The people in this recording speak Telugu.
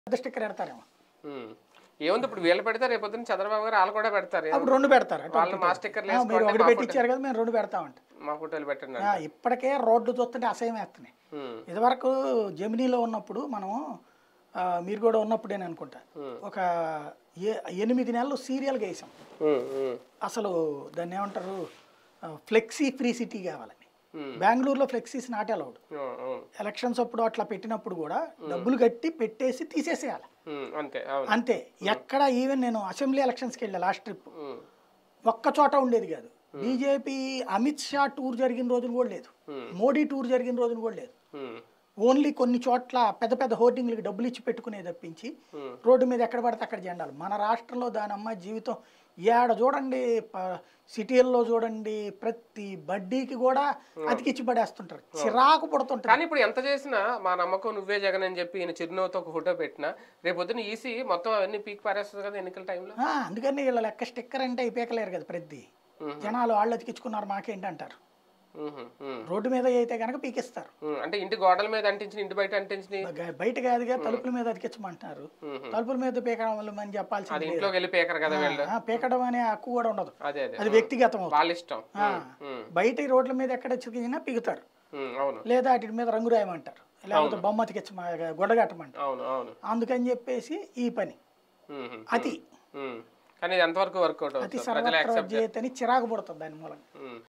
పెద్ద స్టిక్కర్ పెడతారేమో ఉమ్. ఏముంది ఇప్పుడు వీళ్ళు పెడితే రేపు పొద్దున్న చంద్రబాబు గారు వాళ్ళు కూడా పెడతారు ఏం- అప్పుడు రెండు పెడతారు అటు వాళ్ళు ఇటు. మా స్టిక్కర్లు ఆ, మీరు వేసుకోండి ఒకటి మా పెట్టి ఫోటో ఇచ్చారు కదా మేము రెండు పెడతామంట మా ఫోటోలు పెట్టండి ఆ, ఇప్పటికే రోడ్లు చూస్తుంటే అసహ్యం వేస్తున్నాయి ఉమ్. ఇదివరకు జమినీలో ఉన్నప్పుడు మనం ఆ, మీరు కూడా ఉన్నప్పుడేనే అనుకుంటా ఒక ఏ- ఎనిమిది నెలలు సీరియల్గా వేసాం ఉమ్, ఉమ్, అసలు దాన్ని ఏమంటారు ఫ్లెక్సీ ఫ్రీ సిటీ కావాలని Hmm. బెంగళూరులో ఫ్లెక్సీస్ నాట్ అలౌడ్ ఉమ్, ఉమ్, ఎలక్షన్స్ అప్పుడు అట్లా పెట్టినప్పుడు కూడా డబ్బులు కట్టి పెట్టేసి తీసేసేయాలి ఉమ్, అంతే అవును అంతే ఎక్కడ ఈవెన్ నేను అసెంబ్లీ ఎలక్షన్స్కి వెళ్ళా లాస్ట్ ట్రిప్ ఉమ్, ఒక్క చోట ఉండేది కాదు బీజేపీ అమిత్ షా టూర్ జరిగిన రోజున కూడా లేదు Hmm. మోడీ టూర్ జరిగిన రోజున కూడా లేదు ఉమ్, ఓన్లీ కొన్ని చోట్ల పెద్ద పెద్ద హోర్డింగ్లకి డబ్బులు ఇచ్చి పెట్టుకునే తప్పించి Hmm. రోడ్డు మీద ఎక్కడ పడితే అక్కడ జెండాలు మన రాష్ట్రంలో దాని అమ్మ జీవితం ఏడ చూడండి ప- సిటీల్లో చూడండి ప్రతి బడ్డీకి కూడా అతికిచ్చి పడేస్తుంటారు చిరాకు పడుతుంటారు కానీ ఇప్పుడు ఎంత చేసినా మా నమ్మకం నువ్వే జగన్ అని చెప్పి ఈయన చిరునవ్వుతో ఒక ఫోటో పెట్టినా రేపు పొద్దున్న ఈసీ మొత్తం అవన్నీ పీక్ పారేస్తుంది కదా ఎన్నికల టైంలో ఆ, అందుకని వీళ్ళ లెక్క స్టిక్కర్ అంటే అయిపోయలేరు కదా ప్రతి జనాలు వాళ్ళు అతికించుకున్నారు మాకేంటి అంటారు ఉహు, ఉమ్, రోడ్డు మీద అయితే కనుక పీకిస్తారు ఉమ్, అంటే ఇంటి గోడల మీద అంటించిన ఇంటి బయట అంటించిన బ- బయట కాదుగా తలుపుల మీద అతికించమంటున్నారు తలుపుల మీద పీకడం వల్ల మనం అది చెప్పాల్సింది లేదు. ఇంట్లోకి వెళ్ళి పేకరు కదా వీళ్ళు ఆ, పీకడం అనే హక్కు కూడా ఉండదు అదే అదే అది వ్యక్తిగతం అవుతుంది వాళ్ళ ఇష్టం ఆ, ఉమ్, బయట ఈ రోడ్ల మీద ఎక్కడ చికినా పీకుతారు ఉమ్, అవును లేదా వాటి మీద రంగు రాయమంటారు లేకపోతే బొమ్మ అతికించ గొడగట్టమంటారు అవును అవును అందుకని చెప్పేసి ఈ పని ఉహు, అతి ఉమ్. కానీ ఇది ఎంతవరకు వర్కౌట్ అతి అవుతుంది ప్రజలు సర్వత్ర యాక్సెప్ట్ విజేత అని చిరాకు పడుతుంది దాని మూలంగా ఉమ్.